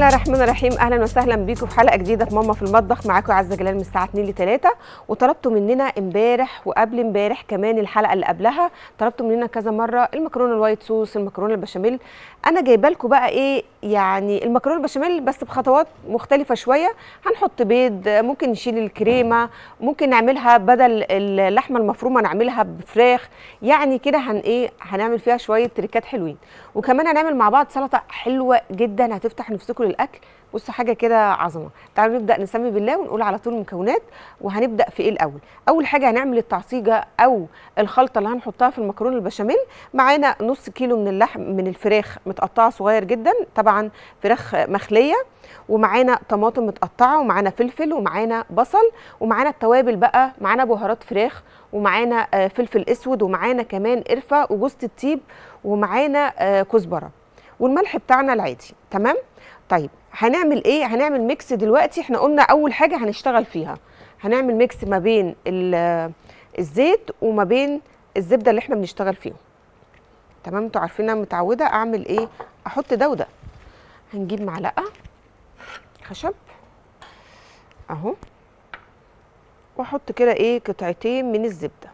الله الرحمن الرحيم اهلا وسهلا بيكم في حلقه جديده في ماما في المطبخ معاكم عزه جلال من الساعه 2 ل 3 وطلبتوا مننا امبارح وقبل امبارح كمان الحلقه اللي قبلها طلبتوا مننا كذا مره المكرونه الوايت صوص المكرونه البشاميل انا جايبه لكم بقى ايه يعني المكرونه البشاميل بس بخطوات مختلفه شويه هنحط بيض ممكن نشيل الكريمه ممكن نعملها بدل اللحمه المفرومه نعملها بفراخ يعني كده هن ايه هنعمل فيها شويه تريكات حلوين وكمان هنعمل مع بعض سلطه حلوه جدا هتفتح نفسكم للاكل بصوا حاجه كده عظمه تعالوا نبدا نسمي بالله ونقول على طول المكونات وهنبدا في ايه الاول اول حاجه هنعمل التعصيجه او الخلطه اللي هنحطها في المكرونه البشاميل معانا نص كيلو من اللحم من الفراخ متقطعه صغير جدا طبعا فراخ مخليه ومعانا طماطم متقطعه ومعانا فلفل ومعانا بصل ومعانا التوابل بقى معانا بهارات فراخ ومعانا آه، فلفل اسود ومعانا كمان قرفه وجوز الطيب ومعانا آه، كزبره والملح بتاعنا العادي تمام طيب هنعمل ايه هنعمل ميكس دلوقتي احنا قلنا اول حاجه هنشتغل فيها هنعمل ميكس ما بين ال- الزيت وما بين الزبده اللي احنا بنشتغل فيهم تمام انتوا عارفين انا متعوده اعمل ايه احط ده وده هنجيب معلقه خشب اهو واحط كده ايه قطعتين من الزبده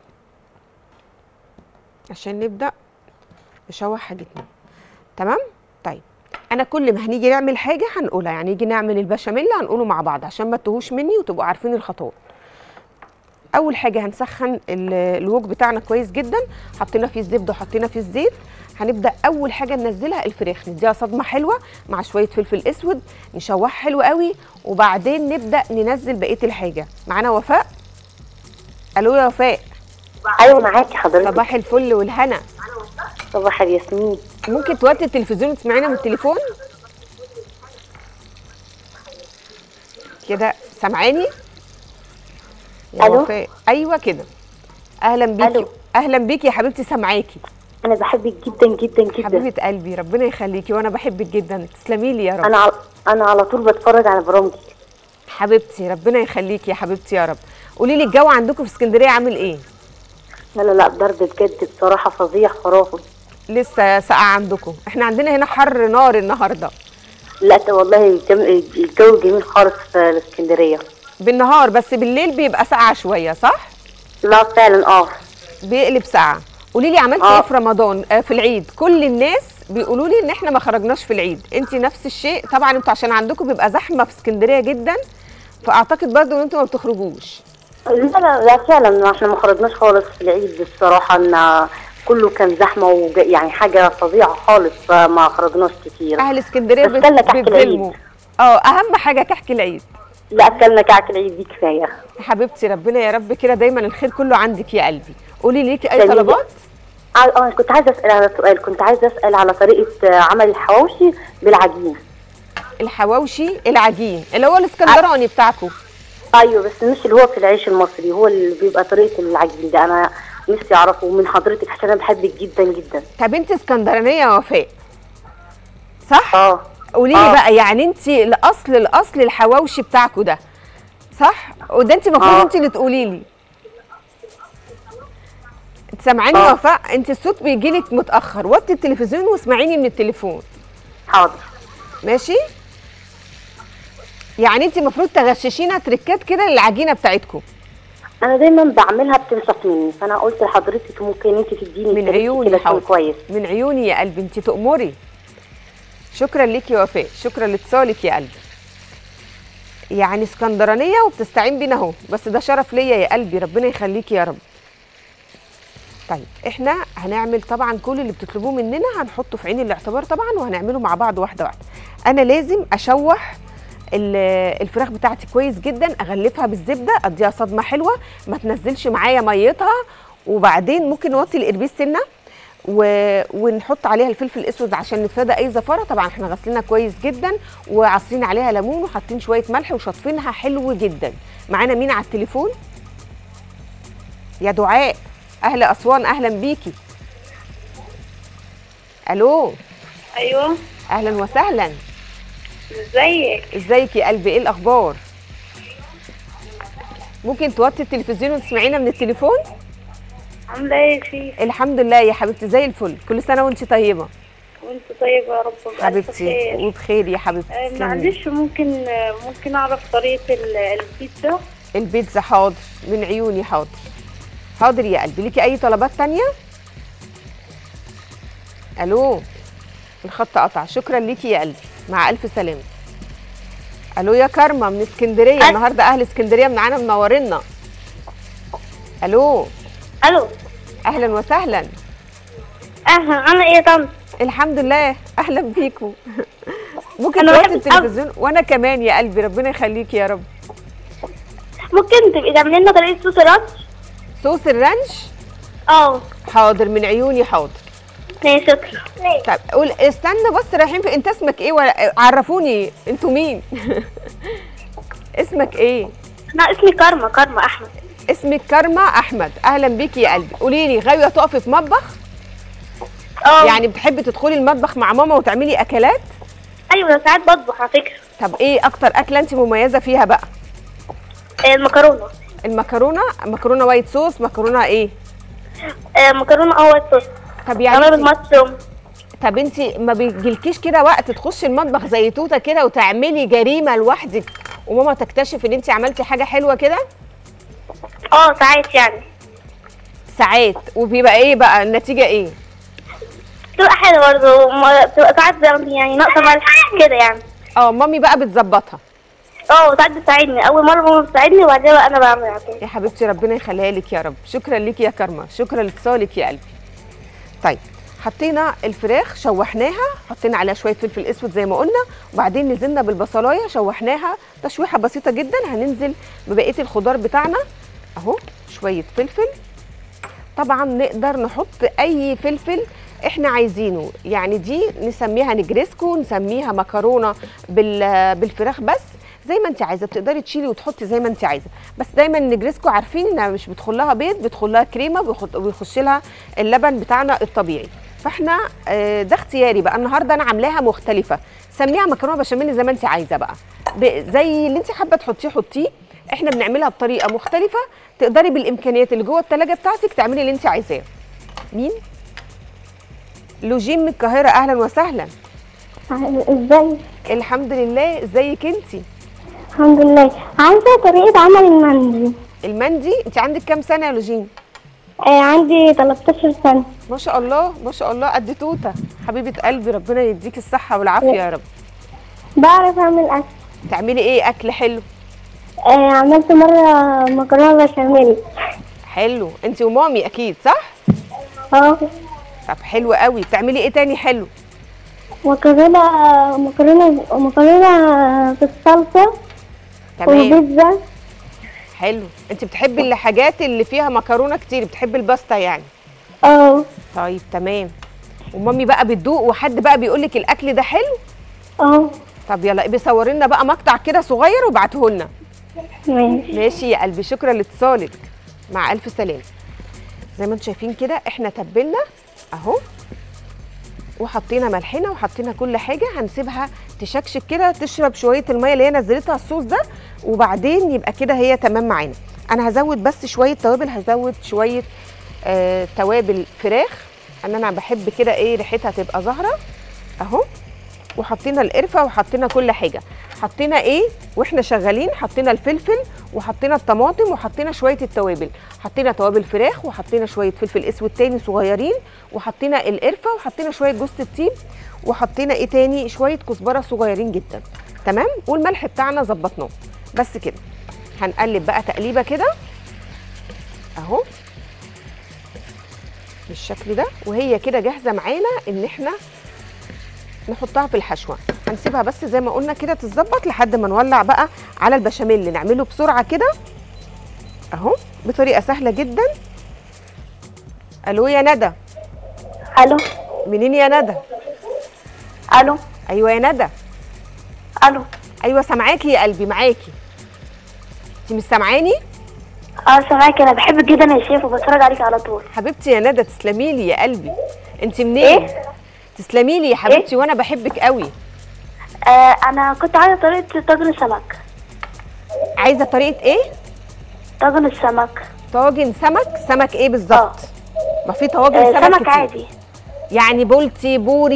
عشان نبدا نشوح حاجتنا تمام طيب انا كل ما هنيجي نعمل حاجه هنقولها يعني يجي نعمل البشاميل هنقوله مع بعض عشان ما تتوهوش مني وتبقوا عارفين الخطوات اول حاجه هنسخن ال- الوك بتاعنا كويس جدا حطينا فيه الزبده وحطينا فيه الزيت هنبدا اول حاجه ننزلها الفراخ نديها صدمه حلوه مع شويه فلفل اسود نشوحها حلو قوي وبعدين نبدا ننزل بقيه الحاجه معانا وفاء الو يا وفاء ايوه معاكي حضرتك صباح الفل والهنا صباح الياسمين ممكن توطي التلفزيون وتسمعينا من التليفون كده سامعاني يا ألو؟ وفاء ايوه كده اهلا بيكي ألو. اهلا بيكي يا حبيبتي سامعاكي انا بحبك جدا جدا جدا حبيبه قلبي ربنا يخليكي وانا بحبك جدا تسلمي لي يا رب انا على انا على طول بتفرج على برامجك حبيبتي ربنا يخليكي يا حبيبتي يا رب قولي لي الجو عندكم في اسكندريه عامل ايه لا لا لا برد بجد بصراحه فظيع خرافي لسه ساقعه عندكم احنا عندنا هنا حر نار النهارده لا ده والله الجم... الجو جميل خالص في الاسكندريه بالنهار بس بالليل بيبقى ساقعه شويه صح لا فعلا اه بيقلب ساعة قولي لي عملتي آه. ايه في رمضان آه في العيد كل الناس بيقولوا لي ان احنا ما خرجناش في العيد انت نفس الشيء طبعا انتوا عشان عندكم بيبقى زحمه في اسكندريه جدا فاعتقد برضو ان انتوا ما بتخرجوش لا لا لا فعلا احنا ما خرجناش خالص في العيد الصراحه ان كله كان زحمه وج... يعني حاجه فظيعه خالص فما خرجناش كتير اهل اسكندريه بس بت- كلنا كحك بيتظلموا اه اهم حاجه كحك العيد لا اكلنا كعك العيد دي كفايه حبيبتي ربنا يا رب كده دايما الخير كله عندك يا قلبي قولي ليكي اي جميل. طلبات اه آه، كنت عايزه اسال على سؤال كنت عايزه اسال على طريقه آه، عمل الحواوشي بالعجين الحواوشي العجين اللي هو الاسكندراني بتاعكم ايوه بس مش اللي هو في العيش المصري هو اللي بيبقى طريقه العجين ده انا نفسي اعرفه من حضرتك عشان انا بحبك جدا جدا طب انت اسكندرانيه يا وفاء صح اه قولي لي آه. بقى يعني انت الاصل الاصل الحواوشي بتاعكوا ده صح وده انت المفروض آه. انت اللي تقولي لي انت سامعاني يا آه. وفاء انت الصوت بيجي لك متاخر وطي التلفزيون واسمعيني من التليفون حاضر ماشي يعني انت المفروض تغششينا تريكات كده للعجينه بتاعتكم انا دايما بعملها بتنشف مني فانا قلت لحضرتك ممكن انت تديني من تريك عيوني كده يكون حاضر كويس من عيوني يا قلبي انت تأمري شكرا ليكي يا وفاء شكرا لاتصالك يا قلبي يعني اسكندرانيه وبتستعين بينا اهو بس ده شرف ليا يا قلبي ربنا يخليكي يا رب طيب احنا هنعمل طبعا كل اللي بتطلبوه مننا هنحطه في عين الاعتبار طبعا وهنعمله مع بعض واحده واحده انا لازم اشوح ال- الفراخ بتاعتي كويس جدا اغلفها بالزبده اديها صدمه حلوه ما تنزلش معايا ميتها وبعدين ممكن نوطي القربيس سنه و... ونحط عليها الفلفل الاسود عشان نتفادى اي زفاره طبعا احنا غسلينها كويس جدا وعصرين عليها ليمون وحاطين شويه ملح وشاطفينها حلو جدا معانا مين على التليفون يا دعاء اهل اسوان اهلا بيكي الو ايوه اهلا وسهلا ازيك ازيك يا قلبي ايه الاخبار ممكن توطي التلفزيون وتسمعينا من التليفون عامله ايه يا شيخ الحمد لله يا حبيبتي زي الفل كل سنه وانت طيبه وانت طيبة يا رب بألف حبيبتي خير. وبخير يا حبيبتي آه، تسلمي. معلش ممكن آه، ممكن اعرف طريقة ال- البيتزا البيتزا حاضر من عيوني حاضر حاضر يا قلبي ليكي اي طلبات تانية الو الخط قطع شكرا ليكي يا قلبي مع الف سلامه الو يا كارما من اسكندريه أل- النهارده اهل اسكندريه معانا منورنا الو الو اهلا وسهلا اهلا انا ايه طنط الحمد لله اهلا بيكم ممكن أنا توطي بحبك التلفزيون وانا كمان يا قلبي ربنا يخليك يا رب ممكن تبقي تعملي لنا طريقه صوص الرانش صوص الرانش اه حاضر من عيوني حاضر ماشي شكرا طب قول استنى بس رايحين في انت اسمك ايه ولا عرفوني انتوا مين اسمك ايه انا اسمي كارما كارما احمد اسمك كارما احمد اهلا بيكي يا قلبي قولي لي غاويه تقفي في مطبخ اه يعني بتحبي تدخلي المطبخ مع ماما وتعملي اكلات ايوه انا ساعات بطبخ على فكره طب ايه اكتر اكله انت مميزه فيها بقى آه، المكرونه المكرونه مكرونه وايت صوص مكرونه ايه آه، مكرونه اهوت صوص طب انا يعني انت- بالمشروم طب انت ما بيجيلكيش كده وقت تخشي المطبخ زي توته كده وتعملي جريمه لوحدك وماما تكتشف ان انت عملتي حاجه حلوه كده اه ساعات يعني ساعات وبيبقى ايه بقى النتيجه ايه بتبقى حلوه برضه ما- بتبقى ساعات يعني ناقصه ملح كده يعني اه مامي بقى بتظبطها اه ساعات بتساعدني اول مره ماما بتساعدني وبعدين بقى انا بعمل على طول يا حبيبتي ربنا يخليها لك يا رب شكرا ليكي يا كرمه شكرا لاتصالك يا قلبي طيب حطينا الفراخ شوحناها حطينا عليها شويه فلفل اسود زي ما قلنا وبعدين نزلنا بالبصلايه شوحناها تشويحه بسيطه جدا هننزل ببقيه الخضار بتاعنا اهو شويه فلفل طبعا نقدر نحط اي فلفل احنا عايزينه يعني دي نسميها نجريسكو نسميها مكرونه بال- بالفراخ بس زي ما انت عايزه بتقدري تشيلي وتحطي زي ما انت عايزه بس دايما النجريسكو عارفين انها مش بيدخل لها بيض بيدخل لها كريمه وبيخط- وبيخش لها اللبن بتاعنا الطبيعي فاحنا آه، ده اختياري بقى النهارده انا عاملاها مختلفه سميها مكرونه بشاميل زي ما انت عايزه بقى ب- زي اللي انت حابه تحطيه حطيه احنا بنعملها بطريقه مختلفه تقدري بالامكانيات اللي جوه الثلاجه بتاعتك تعملي اللي انت عايزاه مين لوجين من القاهره اهلا وسهلا ازاي الحمد لله ازيك انت الحمد لله عايزه طريقه عمل المندي المندي انت عندك كام سنه يا لوجين آه عندي 13 سنه ما شاء الله ما شاء الله قد توته حبيبه قلبي ربنا يديك الصحه والعافيه يا رب بعرف اعمل اكل تعملي ايه اكل حلو آه عملت مره مكرونه بشاميل حلو انت ومامي اكيد صح اه طب حلو قوي بتعملي ايه تاني حلو مكرونه مكرونه مكرونه بالصلصه تمام وبيتزا حلو انت بتحبي الحاجات اللي فيها مكرونه كتير بتحبي الباستا يعني اه طيب تمام ومامي بقى بتدوق وحد بقى بيقول لك الاكل ده حلو اه طب يلا بيصور لنا بقى مقطع كده صغير وابعته لنا ماشي ماشي يا قلبي شكرا لاتصالك مع الف سلامه زي ما انتم شايفين كده احنا تبلنا اهو وحطينا ملحنا وحطينا كل حاجه هنسيبها تشكشك كده تشرب شويه الميه اللي هي نزلتها الصوص ده وبعدين يبقى كده هي تمام معانا انا هزود بس شويه توابل هزود شويه آه توابل فراخ ان انا بحب كده ايه ريحتها تبقى ظاهره اهو وحطينا القرفه وحطينا كل حاجه حطينا ايه واحنا شغالين حطينا الفلفل وحطينا الطماطم وحطينا شويه التوابل حطينا توابل فراخ وحطينا شويه فلفل اسود تاني صغيرين وحطينا القرفه وحطينا شويه جوز الطيب وحطينا ايه تاني شويه كزبره صغيرين جدا تمام والملح بتاعنا ظبطناه بس كده هنقلب بقى تقليبه كده اهو بالشكل ده وهي كده جاهزه معانا ان احنا نحطها في الحشوه هنسيبها بس زي ما قلنا كده تتظبط لحد ما نولع بقى على البشاميل نعمله بسرعه كده اهو بطريقه سهله جدا الو يا ندى الو منين يا ندى الو ايوه يا ندى الو ايوه سامعاكي يا قلبي معاكي انت مش سامعاني اه سامعاكي انا بحبك جدا يا شيف وبتفرج عليك على طول حبيبتي يا ندى تسلمي لي يا قلبي انت منين إيه؟ تسلمي لي يا حبيبتي وانا بحبك قوي آه انا كنت عايزه طريقه طاجن السمك عايزه طريقه ايه طاجن السمك طاجن سمك سمك ايه بالظبط اه ما في طواجن آه، سمك سمك كتير. عادي يعني بولتي بوري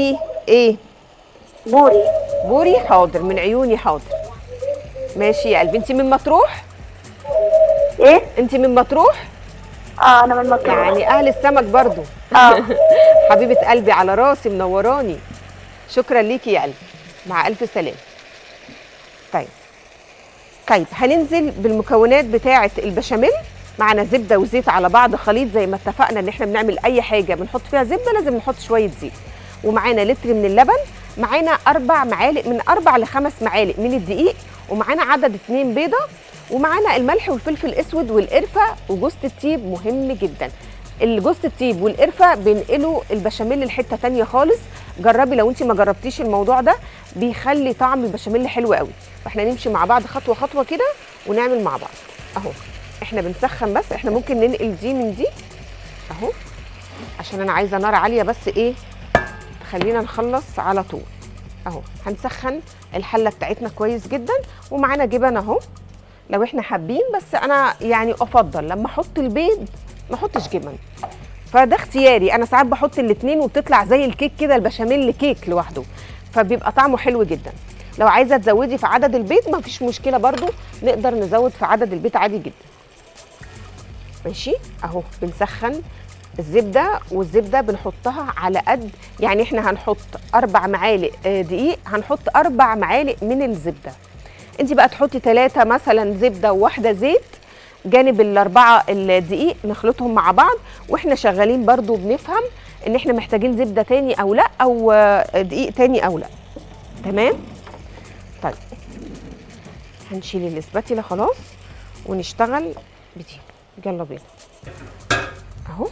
ايه بوري بوري حاضر من عيوني حاضر ماشي يا قلبي انت من مطروح ايه انت من مطروح اه انا من مطروح يعني اهل السمك برضو اه حبيبه قلبي على راسي منوراني شكرا ليكي يا قلبي مع الف سلامه طيب طيب هننزل بالمكونات بتاعه البشاميل معانا زبده وزيت على بعض خليط زي ما اتفقنا ان احنا بنعمل اي حاجه بنحط فيها زبده لازم نحط شويه زيت ومعانا لتر من اللبن معانا اربع معالق من اربع لخمس معالق من الدقيق ومعانا عدد اتنين بيضه ومعانا الملح والفلفل الاسود والقرفه وجوز الطيب مهم جدا الجوز الطيب والقرفه بينقلوا البشاميل لحته تانية خالص جربي لو انت ما جربتيش الموضوع ده بيخلي طعم البشاميل حلو قوي فاحنا نمشي مع بعض خطوه خطوه كده ونعمل مع بعض اهو احنا بنسخن بس احنا ممكن ننقل دي من دي اهو عشان انا عايزه نار عاليه بس ايه خلينا نخلص على طول اهو هنسخن الحله بتاعتنا كويس جدا ومعانا جبن اهو لو احنا حابين بس انا يعني افضل لما احط البيض ما احطش جبن فده اختياري انا ساعات بحط الاتنين وبتطلع زي الكيك كده البشاميل كيك لوحده فبيبقى طعمه حلو جدا لو عايزه تزودي في عدد البيض ما فيش مشكله برضو نقدر نزود في عدد البيض عادي جدا ماشي اهو بنسخن الزبده والزبده بنحطها على قد يعني احنا هنحط اربع معالق آه، دقيق هنحط اربع معالق من الزبده انت بقى تحطي ثلاثه مثلا زبده وواحده زيت جانب الاربعه الدقيق نخلطهم مع بعض واحنا شغالين برضو بنفهم ان احنا محتاجين زبده تاني او لا او آه، دقيق تاني او لا تمام طيب هنشيل الاسباتيلا خلاص ونشتغل بدي يلا بينا اهو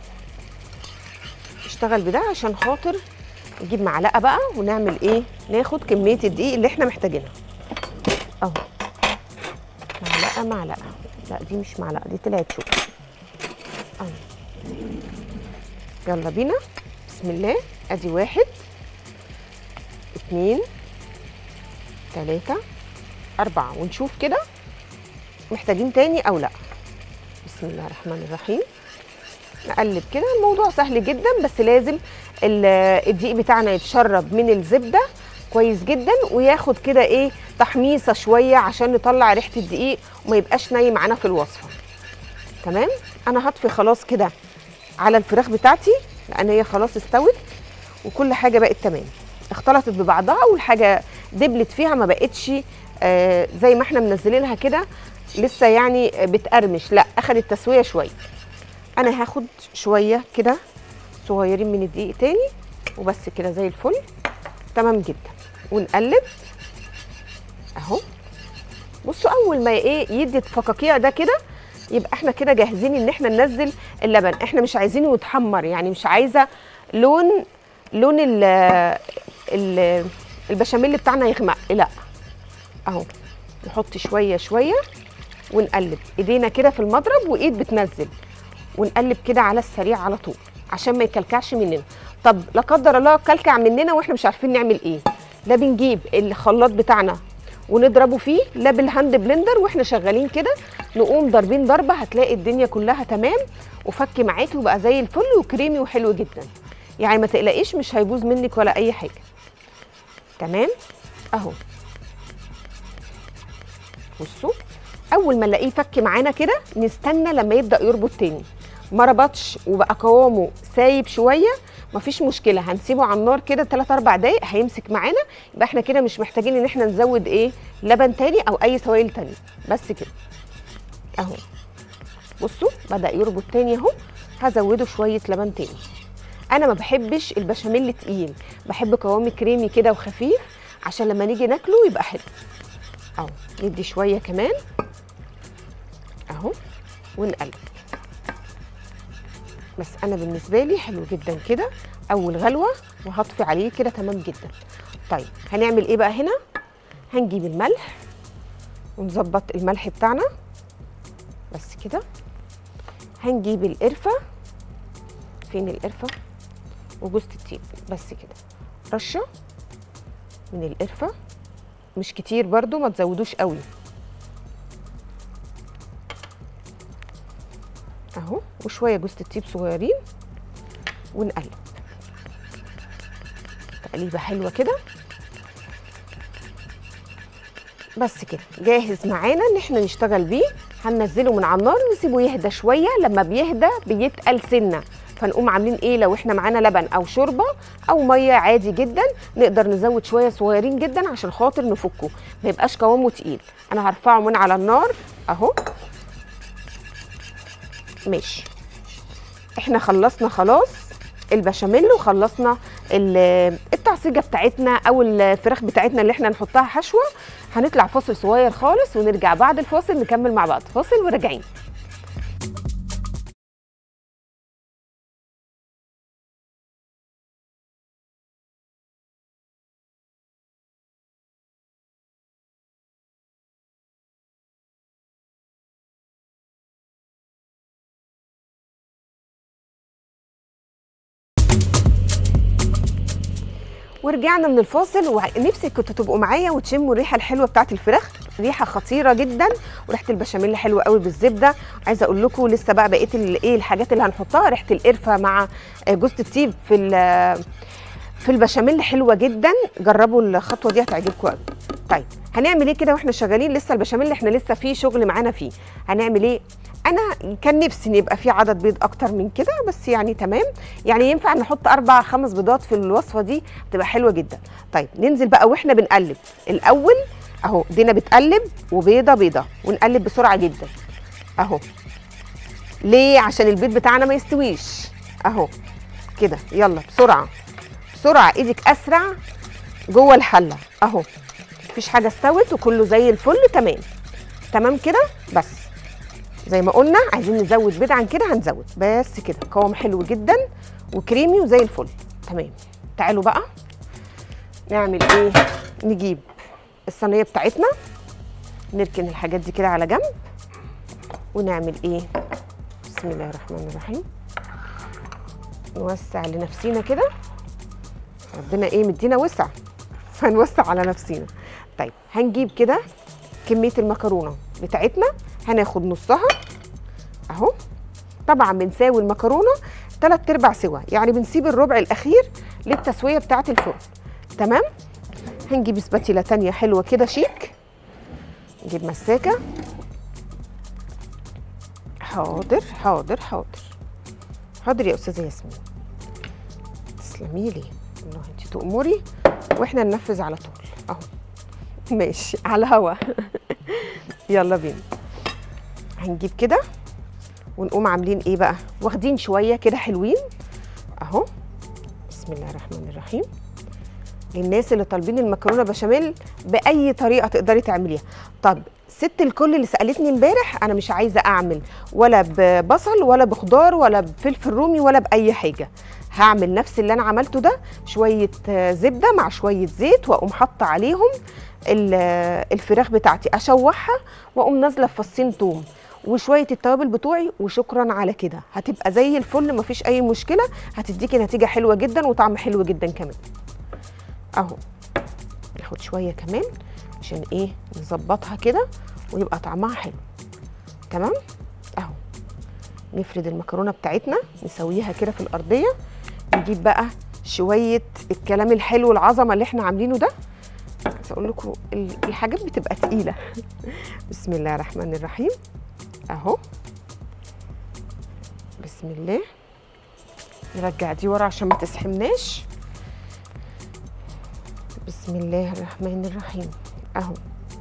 نشتغل بده عشان خاطر نجيب معلقه بقى ونعمل ايه ناخد كميه الدقيق اللي احنا محتاجينها اهو معلقه معلقه لا دي مش معلقه دي طلعت شوك اهو يلا بينا بسم الله ادي واحد اتنين تلاته اربعه ونشوف كده محتاجين تاني او لا بسم الله الرحمن الرحيم نقلب كده الموضوع سهل جدا بس لازم ال- الدقيق بتاعنا يتشرب من الزبده كويس جدا وياخد كده ايه تحميصه شويه عشان نطلع ريحه الدقيق وما يبقاش نايم معانا في الوصفه تمام انا هطفي خلاص كده على الفراخ بتاعتي لان هي خلاص استوت وكل حاجه بقت تمام اختلطت ببعضها والحاجه دبلت فيها ما بقتش آه زي ما احنا منزلينها كده لسه يعني بتقرمش لا اخدت تسويه شويه انا هاخد شويه كده صغيرين من الدقيق تاني وبس كده زي الفل تمام جدا ونقلب اهو بصوا اول ما ايه يدي فقاقيع ده كده يبقى احنا كده جاهزين ان احنا ننزل اللبن احنا مش عايزينه يتحمر يعني مش عايزه لون لون ال ال البشاميل بتاعنا يغمق لا اهو نحط شويه شويه ونقلب ايدينا كده في المضرب وايد بتنزل ونقلب كده على السريع على طول عشان ما يكلكعش مننا طب لا قدر الله كلكع مننا واحنا مش عارفين نعمل ايه لا بنجيب الخلاط بتاعنا ونضربه فيه لا بالهاند بلندر واحنا شغالين كده نقوم ضاربين ضربه هتلاقي الدنيا كلها تمام وفك معاكي وبقى زي الفل وكريمي وحلو جدا يعني ما تقلقيش مش هيبوظ منك ولا اي حاجه تمام اهو بصوا اول ما نلاقيه فك معانا كده نستنى لما يبدا يربط تاني ما ربطش وبقى قوامه سايب شويه مفيش مشكله هنسيبه على النار كده 3 4 دقايق هيمسك معانا يبقى احنا كده مش محتاجين ان احنا نزود ايه لبن تاني او اي سوائل تانية بس كده اهو بصوا بدا يربط تاني اهو هزوده شويه لبن تاني انا ما بحبش البشاميل تقيل بحب قوامه كريمي كده وخفيف عشان لما نيجي ناكله يبقى حلو اهو ندي شويه كمان اهو ونقلب بس انا بالنسبه لي حلو جدا كده اول غلوه وهطفي عليه كده تمام جدا طيب هنعمل ايه بقى هنا هنجيب الملح ونظبط الملح بتاعنا بس كده هنجيب القرفه فين القرفه وجوز الطيب بس كده رشه من القرفه مش كتير برضو ما تزودوش قوي اهو وشويه جوز الطيب صغيرين ونقلب تقليبه حلوه كده بس كده جاهز معانا ان احنا نشتغل بيه هننزله من على النار نسيبه يهدى شويه لما بيهدى بيتقل سنه فنقوم عاملين ايه لو احنا معانا لبن او شوربه او ميه عادي جدا نقدر نزود شويه صغيرين جدا عشان خاطر نفكه ما يبقاش قوامه تقيل انا هرفعه من على النار اهو ماشي احنا خلصنا خلاص البشاميل وخلصنا ال- التعصيجه بتاعتنا او الفراخ بتاعتنا اللي احنا نحطها حشوه هنطلع فاصل صغير خالص ونرجع بعد الفاصل نكمل مع بعض فاصل وراجعين ورجعنا من الفاصل ونفسي كنتوا تبقوا معايا وتشموا الريحه الحلوه بتاعت الفراخ ريحه خطيره جدا وريحه البشاميل حلوه قوي بالزبده عايزه اقول لكم لسه بقى بقيه ال- ايه الحاجات اللي هنحطها ريحه القرفه مع آه، جوز الطيب في ال- في البشاميل حلوه جدا جربوا الخطوه دي هتعجبكم قوي طيب هنعمل ايه كده واحنا شغالين لسه البشاميل اللي احنا لسه فيه شغل معانا فيه هنعمل ايه انا كان نفسي ان يبقى في عدد بيض اكتر من كده بس يعني تمام يعني ينفع نحط اربع خمس بيضات في الوصفه دي تبقى حلوه جدا طيب ننزل بقى واحنا بنقلب الاول اهو دينا بتقلب وبيضه بيضه ونقلب بسرعه جدا اهو ليه عشان البيض بتاعنا ما يستويش اهو كده يلا بسرعه بسرعه ايدك اسرع جوه الحله اهو مفيش حاجه استوت وكله زي الفل تمام تمام كده بس زي ما قلنا عايزين نزود بيض عن كده هنزود بس كده قوام حلو جدا وكريمي وزي الفل تمام تعالوا بقى نعمل ايه نجيب الصينيه بتاعتنا نركن الحاجات دي كده على جنب ونعمل ايه بسم الله الرحمن الرحيم نوسع لنفسينا كده ربنا ايه مدينا وسع فنوسع على نفسينا طيب هنجيب كده كميه المكرونه بتاعتنا هناخد نصها اهو طبعا بنساوي المكرونه تلات ارباع سوا يعني بنسيب الربع الاخير للتسويه بتاعه الفرن تمام هنجيب سباتيلا تانية حلوه كده شيك نجيب مساكه حاضر حاضر حاضر حاضر يا استاذه ياسمين تسلمي لي والله انت تؤمري واحنا ننفذ على طول اهو ماشي على الهوا يلا بينا هنجيب كده ونقوم عاملين ايه بقى واخدين شويه كده حلوين اهو بسم الله الرحمن الرحيم للناس اللي طالبين المكرونه بشاميل باي طريقه تقدري تعمليها طب ست الكل اللي سالتني امبارح انا مش عايزه اعمل ولا ببصل ولا بخضار ولا بفلفل رومي ولا باي حاجه هعمل نفس اللي انا عملته ده شويه آه، زبده مع شويه زيت واقوم حاطه عليهم ال- آه، الفراخ بتاعتي اشوحها واقوم نازله في فصين توم وشويه التوابل بتوعي وشكرا على كده هتبقى زي الفل مفيش اي مشكله هتديكي نتيجه حلوه جدا وطعم حلو جدا كمان اهو ناخد شويه كمان عشان ايه نظبطها كده ويبقى طعمها حلو تمام اهو نفرد المكرونه بتاعتنا نسويها كده في الارضيه نجيب بقى شويه الكلام الحلو العظمه اللي احنا عاملينه ده بس اقول لكم ال- الحاجات بتبقى تقيله بسم الله الرحمن الرحيم اهو بسم الله نرجع دي ورا عشان ما تسحمناش بسم الله الرحمن الرحيم اهو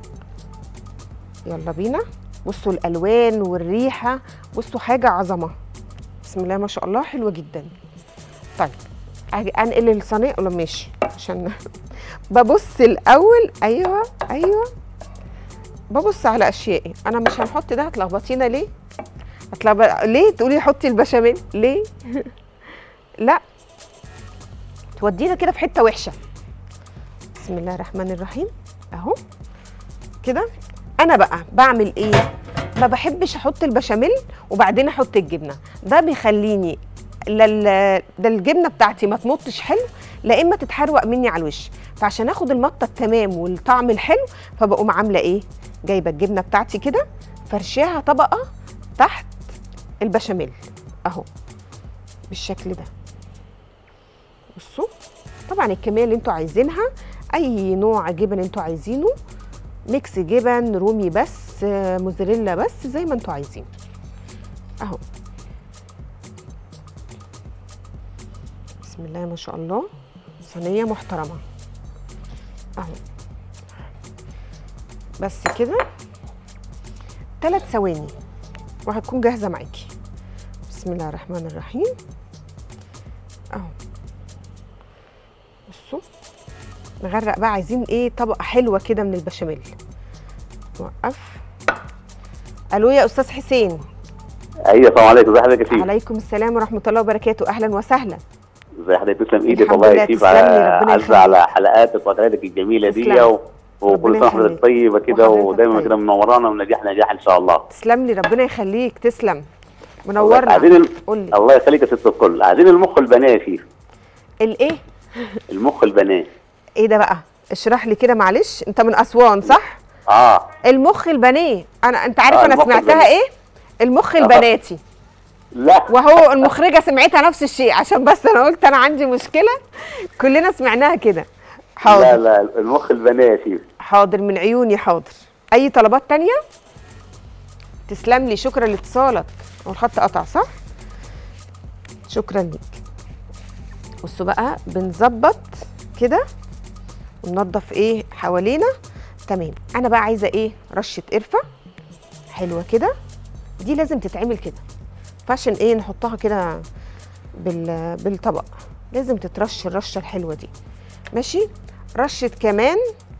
يلا بينا بصوا الالوان والريحه بصوا حاجه عظمه بسم الله ما شاء الله حلوه جدا طيب أجي انقل الصينيه ولا ماشي عشان ببص الاول ايوه ايوه ببص على اشيائي انا مش هنحط ده هتلخبطينا ليه هتلخبط ليه تقولي حطي البشاميل ليه لا تودينا كده في حته وحشه بسم الله الرحمن الرحيم اهو كده انا بقى بعمل ايه ما بحبش احط البشاميل وبعدين احط الجبنه ده بيخليني لل... ده الجبنه بتاعتي ما تمطش حلو لا اما تتحروق مني على الوش فعشان اخد المطه التمام والطعم الحلو فبقوم عامله ايه جايبه الجبنه بتاعتي كده فرشاها طبقه تحت البشاميل اهو بالشكل ده بصوا طبعا الكميه اللي انتوا عايزينها اي نوع جبن انتوا عايزينه ميكس جبن رومي بس آه، موزاريلا بس زي ما انتوا عايزين اهو بسم الله ما شاء الله صينيه محترمه اهو بس كده ثلاث ثواني وهتكون جاهزه معاكي بسم الله الرحمن الرحيم اهو بصوا نغرق بقى عايزين ايه طبقه حلوه كده من البشاميل وقف الو يا استاذ حسين ايوه السلام عليكم ازي حضرتك يا شيف عليكم السلام ورحمه الله وبركاته اهلا وسهلا ازي حضرتك تسلم ايدك الحمد والله لله، يا شيف تسلم لي، على ربنا عز يخليك. على حلقاتك وحلقاتك الجميله دي تسلم. و... وكل ربنا سنه وحضرتك يخليك. طيبه كده وحضرتك ودايما طيب. كده منورانا ونجاح نجاح ان شاء الله تسلم لي ربنا يخليك تسلم منورنا عايزين ال... قول لي الله يخليك يا ست الكل عايزين المخ البناه يا شيف الايه المخ البناه ايه ده بقى اشرح لي كده معلش انت من اسوان صح اه المخ البنيه انا انت عارف آه، انا المخ سمعتها البنيه. ايه المخ البناتي لا وهو المخرجه سمعتها نفس الشيء عشان بس انا قلت انا عندي مشكله كلنا سمعناها كده لا حاضر لا المخ البناه يا شيف حاضر من عيوني حاضر اي طلبات تانية تسلم لي شكرا لاتصالك هو الخط قطع صح شكرا ليك بصوا بقى بنظبط كده وننضف ايه حوالينا تمام انا بقى عايزه ايه رشه قرفه حلوه كده دي لازم تتعمل كده فعشان ايه نحطها كده بال... بالطبق لازم تترش الرشه الحلوه دي ماشي رشه كمان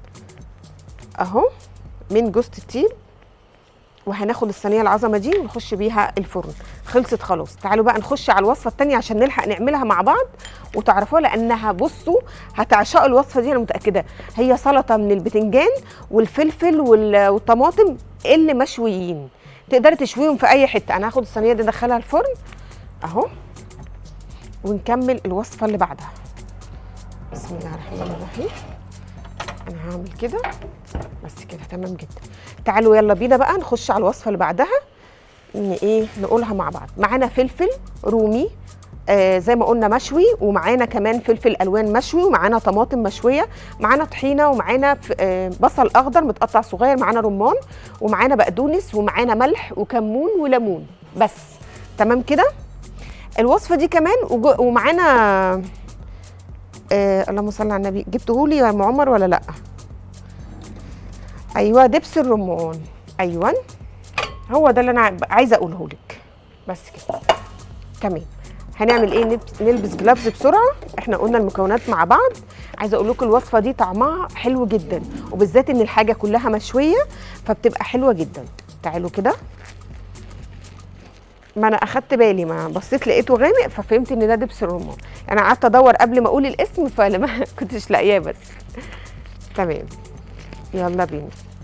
اهو من جوز الطيب وهناخد الصينيه العظمه دي ونخش بيها الفرن خلصت خلاص تعالوا بقى نخش على الوصفه التانية عشان نلحق نعملها مع بعض وتعرفوها لانها بصوا هتعشقوا الوصفه دي انا متاكده هي سلطه من البتنجان والفلفل وال- والطماطم اللي مشويين تقدري تشويهم في اي حته انا هاخد الصينيه دي ادخلها الفرن اهو ونكمل الوصفه اللي بعدها بسم الله الرحمن الرحيم انا هعمل كده بس كده تمام جدا تعالوا يلا بينا بقى نخش على الوصفه اللي بعدها ان ايه نقولها مع بعض معانا فلفل رومي آه زي ما قلنا مشوي ومعانا كمان فلفل الوان مشوي ومعانا طماطم مشويه معانا طحينه ومعانا ف- آه بصل اخضر متقطع صغير معانا رمان ومعانا بقدونس ومعانا ملح وكمون وليمون بس تمام كده الوصفه دي كمان وجو- ومعانا آه اللهم صل على النبي جبتهولي يا ام عمر ولا لا ايوه دبس الرمان ايوه هو ده اللي انا عايزه اقوله لك بس كده تمام هنعمل ايه نلبس, نلبس جلافز بسرعه احنا قلنا المكونات مع بعض عايزه اقول لكم الوصفه دي طعمها حلو جدا وبالذات ان الحاجه كلها مشويه فبتبقى حلوه جدا تعالوا كده ما انا اخدت بالي ما بصيت لقيته غامق ففهمت ان ده دبس الرمان انا قعدت ادور قبل ما اقول الاسم فلما كنتش لاقياه بس تمام يلا بينا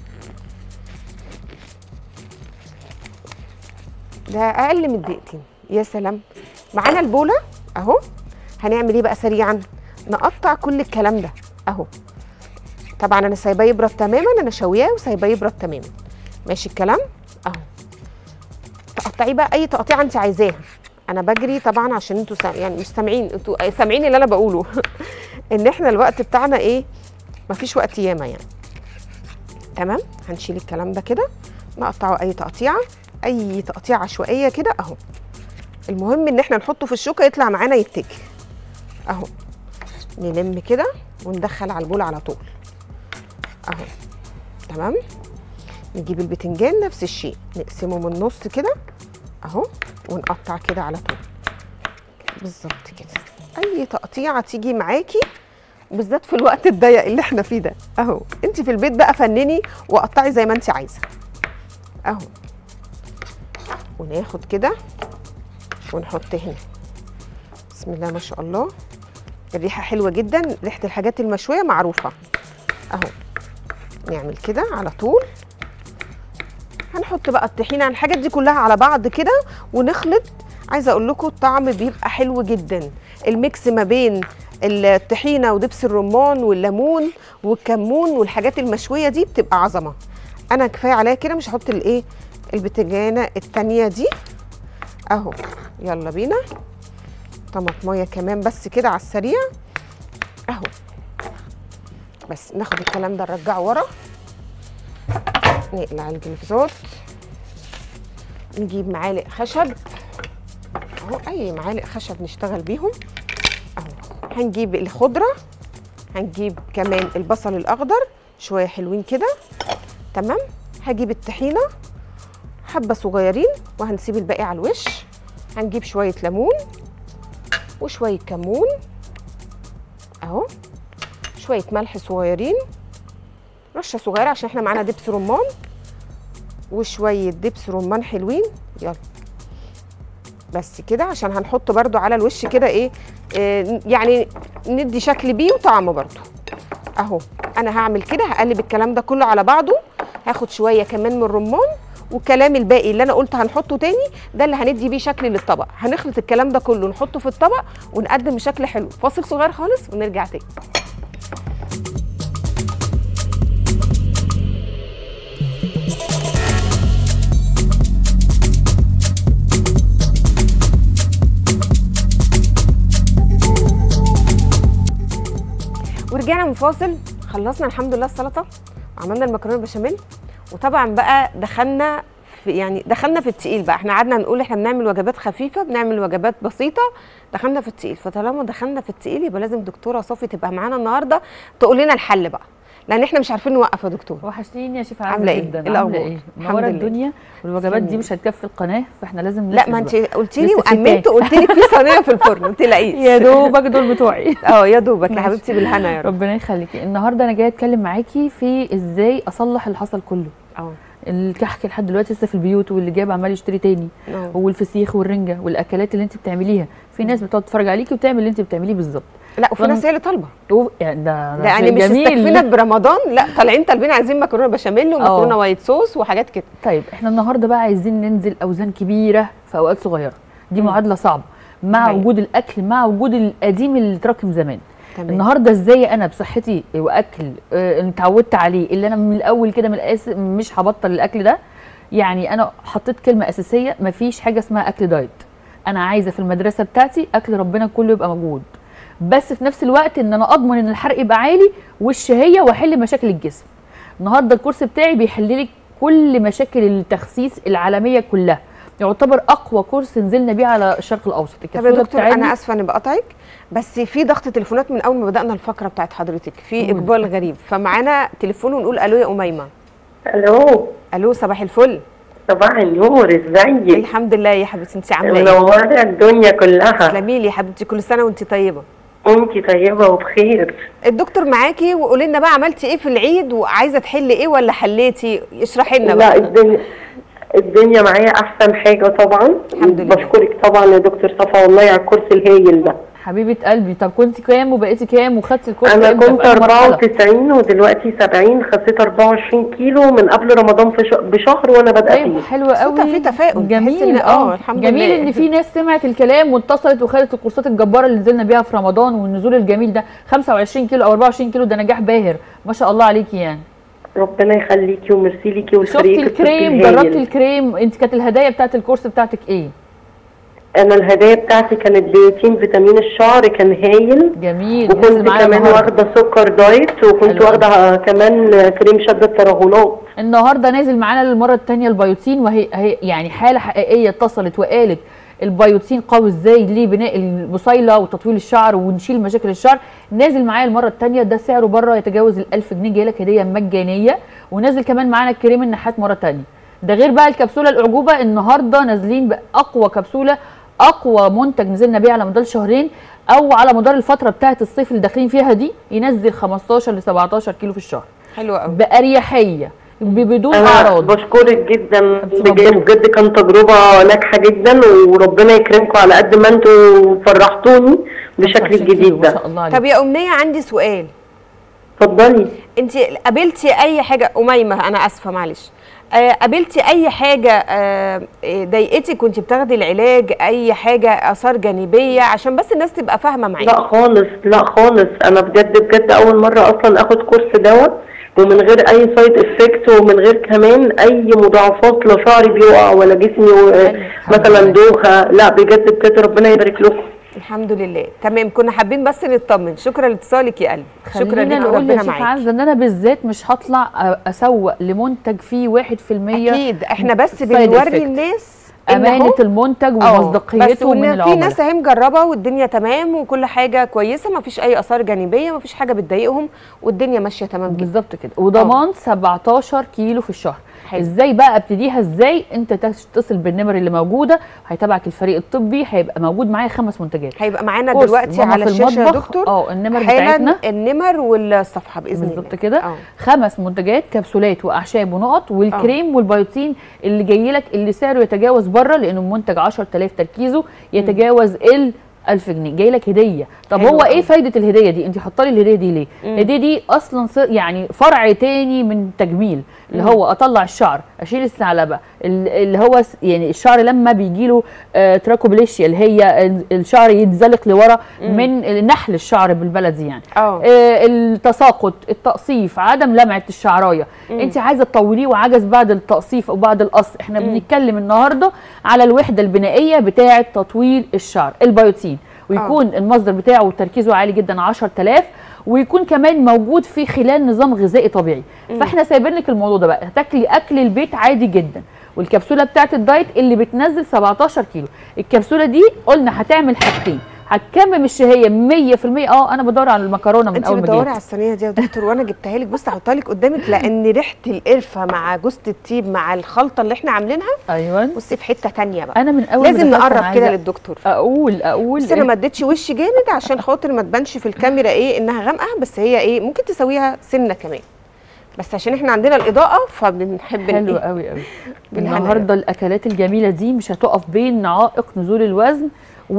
ده اقل من دقيقتين يا سلام معانا البوله اهو هنعمل ايه بقى سريعا نقطع كل الكلام ده اهو طبعا انا سايباه يبرد تماما انا شوياه وسايباه يبرد تماما ماشي الكلام اهو تقطعيه بقى اي تقطيعه انت عايزاها انا بجري طبعا عشان انتوا سا... يعني مش سامعين انتوا سامعين اللي انا بقوله ان احنا الوقت بتاعنا ايه مفيش وقت ياما يعني تمام هنشيل الكلام ده كده نقطعه اي تقطيعه اي تقطيعه عشوائيه كده اهو المهم ان احنا نحطه في الشوكه يطلع معانا يتكل اهو نلم كده وندخل على البول على طول اهو تمام نجيب البتنجان نفس الشيء نقسمه من النص كده اهو ونقطع كده على طول بالظبط كده اي تقطيعه تيجي معاكي وبالذات في الوقت الضيق اللي احنا فيه ده اهو انت في البيت بقى فنني وقطعي زي ما انت عايزه اهو وناخد كده ونحط هنا بسم الله ما شاء الله الريحه حلوه جدا ريحه الحاجات المشويه معروفه اهو نعمل كده على طول هنحط بقى الطحينه الحاجات دي كلها على بعض كده ونخلط عايزه اقول لكم الطعم بيبقى حلو جدا الميكس ما بين الطحينه ودبس الرمان والليمون والكمون والحاجات المشويه دي بتبقى عظمه انا كفايه عليا كده مش هحط الايه البتنجانه التانية دي اهو يلا بينا طماطميه كمان بس كده على السريع اهو بس ناخد الكلام ده نرجعه ورا نقلع الجلفزات نجيب معالق خشب اهو اي معالق خشب نشتغل بيهم اهو هنجيب الخضره هنجيب كمان البصل الاخضر شويه حلوين كده تمام هجيب الطحينه حبه صغيرين وهنسيب الباقي على الوش هنجيب شويه ليمون وشويه كمون اهو شويه ملح صغيرين رشه صغيره عشان احنا معانا دبس رمان وشويه دبس رمان حلوين يلا بس كده عشان هنحط برده على الوش كده ايه آه يعني ندي شكل بيه وطعم برده اهو انا هعمل كده هقلب الكلام ده كله على بعضه هاخد شويه كمان من الرمان والكلام الباقي اللي انا قلت هنحطه تاني ده اللي هندي بيه شكل للطبق هنخلط الكلام ده كله نحطه في الطبق ونقدم بشكل حلو فاصل صغير خالص ونرجع تاني ورجعنا من فاصل خلصنا الحمد لله السلطه وعملنا المكرونه بشاميل وطبعا بقى دخلنا في يعني دخلنا في التقيل بقى احنا قعدنا نقول احنا بنعمل وجبات خفيفه بنعمل وجبات بسيطه دخلنا في التقيل فطالما دخلنا في التقيل يبقى لازم دكتوره صافي تبقى معانا النهارده تقول لنا الحل بقى لان احنا مش عارفين نوقف يا دكتور وحشتيني يا شيف عاملة عامله إيه؟ جدا إيه الأخبار؟ عامله ايه الحمد منوره لله. الدنيا والوجبات دي الحمد مش هتكفي القناه فاحنا لازم لا نفرش ما انت بقى. قلت لي لسه في وامنت تاني. وقلت لك في صينيه في الفرن ما تلاقيش يا دوبك دول بتوعي اه يا دوبك يا ماشي. حبيبتي بالهنا يا رب ربنا يخليكي النهارده انا جايه اتكلم معاكي في ازاي اصلح اللي حصل كله اه الكحك لحد دلوقتي لسه في البيوت واللي جايب عمال يشتري تاني اه. والفسيخ والرنجه والاكلات اللي انت بتعمليها في ناس بتقعد تتفرج عليكي وتعمل اللي انت بتعمليه بالظبط لا وفي فن- ناس هي اللي طالبه و- يعني ده ده يعني مش استكفينا برمضان لا طالعين طالبين عايزين مكرونه بشاميل ومكرونه اه. وايت صوص وحاجات كده طيب احنا النهارده بقى عايزين ننزل اوزان كبيره في اوقات صغيره دي معادله صعبه مع حقيقي. وجود الاكل مع وجود القديم اللي اتراكم زمان تمام النهارده ازاي انا بصحتي واكل آه، اللي اتعودت عليه اللي انا من الاول كده من الأس مش هبطل الاكل ده يعني انا حطيت كلمه اساسيه مفيش حاجه اسمها اكل دايت انا عايزه في المدرسه بتاعتي اكل ربنا كله يبقى موجود بس في نفس الوقت ان انا اضمن ان الحرق يبقى عالي والشهيه واحل مشاكل الجسم النهارده الكورس بتاعي بيحل لك كل مشاكل التخسيس العالميه كلها يعتبر اقوى كورس نزلنا بيه على الشرق الاوسط طب يا الكبسولة دكتور بتاعتنا- انا اسفه اني بقطعك بس في ضغط تليفونات من اول ما بدانا الفقره بتاعت حضرتك في قولي. اقبال غريب فمعانا تليفون ونقول الو يا اميمه الو الو صباح الفل صباح النور ازيك الحمد لله يا حبيبتي انت عامله ايه منوره الدنيا كلها تسلمي لي يا حبيبتي كل سنه وانت طيبه وانت طيبه وبخير الدكتور معاكي وقولي لنا بقى عملتي ايه في العيد وعايزه تحلي ايه ولا حليتي اشرحي لنا لا بقى الدنيا الدنيا معايا احسن حاجه طبعا الحمد لله. بشكرك طبعا يا دكتور صفا والله على الكورس الهايل ده حبيبه قلبي طب كنت كام وبقيتي كام وخدتي الكورس انا امتى؟ كنت في أي مرحلة؟ 94 ودلوقتي 70 خسيت 24 كيلو من قبل رمضان في ش- بشهر وانا بادئه طيب فيه حلو قوي في تفاؤل، تحسي جميل إن آه، الحمد جميل لله. ان في ناس سمعت الكلام واتصلت وخدت الكورسات الجباره اللي نزلنا بيها في رمضان والنزول الجميل ده 25 كيلو او 24 كيلو ده نجاح باهر ما شاء الله عليكي يعني ربنا يخليكي وميرسي ليكي شفتي ولفريقك الكريم جربتي الكريم انت كانت الهدايا بتاعت الكورس بتاعتك ايه انا الهدايا بتاعتي كانت بيوتين فيتامين الشعر كان هايل جميل نزل وكنت معايا كمان النهارده واخده سكر دايت وكنت حلو واخده كمان كريم شد الترهلات النهارده نازل معانا للمره الثانيه البيوتين وهي هي يعني حاله حقيقيه اتصلت وقالت البيوتين قوي ازاي لبناء البصيله وتطويل الشعر ونشيل مشاكل الشعر نازل معايا المره الثانيه ده سعره بره يتجاوز ال 1000 جنيه جايلك هديه مجانيه ونازل كمان معانا الكريم النحات مره ثانيه ده غير بقى الكبسوله الاعجوبه النهارده نازلين باقوى كبسوله اقوى منتج نزلنا بيه على مدار شهرين او على مدار الفتره بتاعه الصيف اللي داخلين فيها دي ينزل 15 ل 17 كيلو في الشهر حلو قوي باريحيه ب- بدون انا اعراض بشكرك جدا مبروك. بجد بجد كان تجربه ناجحه جدا وربنا يكرمكم على قد ما انتوا فرحتوني بشكل 25 كيلو، الجديد ما ده شاء الله عليك طب يا امنيه عندي سؤال اتفضلي انت قابلتي اي حاجه اميمه انا اسفه معلش آه، قابلتي اي حاجه آه، آه، ضايقتك كنت بتاخدي العلاج اي حاجه اثار جانبيه عشان بس الناس تبقى فاهمه معاكي لا خالص لا خالص انا بجد بجد اول مره اصلا اخد كورس دواء ومن غير اي سايد افكت ومن غير كمان اي مضاعفات لا شعري بيقع ولا جسمي و- الحمد مثلا لله. دوخه لا بجد بجد ربنا يبارك لكم الحمد لله تمام كنا حابين بس نطمن شكرا لاتصالك يا قلبي شكرا خلينا ليك نقول يا وربنا شيخ معاك عزه ان انا بالذات مش هطلع أ- اسوق لمنتج فيه 1% اكيد احنا بس side بنوري effect. الناس إن امانه أهو المنتج آه، ومصداقيته بس من وإن في العملاء ناس اهي مجربه والدنيا تمام وكل حاجه كويسه ما فيش اي اثار جانبيه ما فيش حاجه بتضايقهم والدنيا ماشيه تمام جدا بالظبط كده وضمان 17 كيلو في الشهر حلو. ازاي بقى ابتديها ازاي انت تتصل بالنمر اللي موجوده هيتابعك الفريق الطبي هيبقى موجود معايا خمس منتجات هيبقى معانا كورس دلوقتي ماما على في الشاشه يا المطبخ. دكتور اه النمر حالا بتاعتنا النمر والصفحه باذن الله بالظبط كده اه خمس منتجات كبسولات واعشاب ونقط والكريم والبيوتين اللي جاي لك اللي سعره يتجاوز بره لانه منتج 10000 تركيزه يتجاوز ال 1000 جنيه جاي لك هديه طب حلو هو قوي. ايه فايده الهديه دي انت حاطه لي الهديه دي ليه الهديه دي اصلا ص- يعني فرع تاني من تجميل اللي هو اطلع الشعر اشيل الثعلبه ال- اللي هو س- يعني الشعر لما بيجي له آه تراكوبليشيا اللي هي ال- الشعر يتزلق لورا من نحل الشعر بالبلدي يعني اه آه، التساقط التقصيف عدم لمعه الشعرايه انت عايزه تطوليه وعجز بعد التقصيف او بعد القص احنا بنتكلم النهارده على الوحده البنائيه بتاعه تطويل الشعر البيوتين ويكون المصدر بتاعه تركيزه عالي جدا 10000 ويكون كمان موجود في خلال نظام غذائي طبيعي فاحنا سايبين لك الموضوع ده بقى هتاكلي اكل البيت عادي جدا والكبسوله بتاعه الدايت اللي بتنزل 17 كيلو الكبسوله دي قلنا هتعمل حاجتين هتكمم الشهيه 100% اه انا بدور على المكرونه من انت اول ما بتدوري جيت على الصينيه دي يا دكتور وانا جبتها لك بصي هحطها لك قدامك لان ريحه القرفه مع جوز الطيب مع الخلطه اللي احنا عاملينها ايوه بصي في حته تانية بقى انا من اول ما لازم دخلت أنا نقرب كده عايزة للدكتور اقول اقول بس انا ما اديتش وش جامد عشان خاطر ما تبانش في الكاميرا ايه انها غامقه بس هي ايه ممكن تسويها سنه كمان بس عشان احنا عندنا الاضاءه فبنحب حلو الإيه؟ قوي قوي بالهنا النهارده الاكلات الجميله دي مش هتقف بين عائق نزول الوزن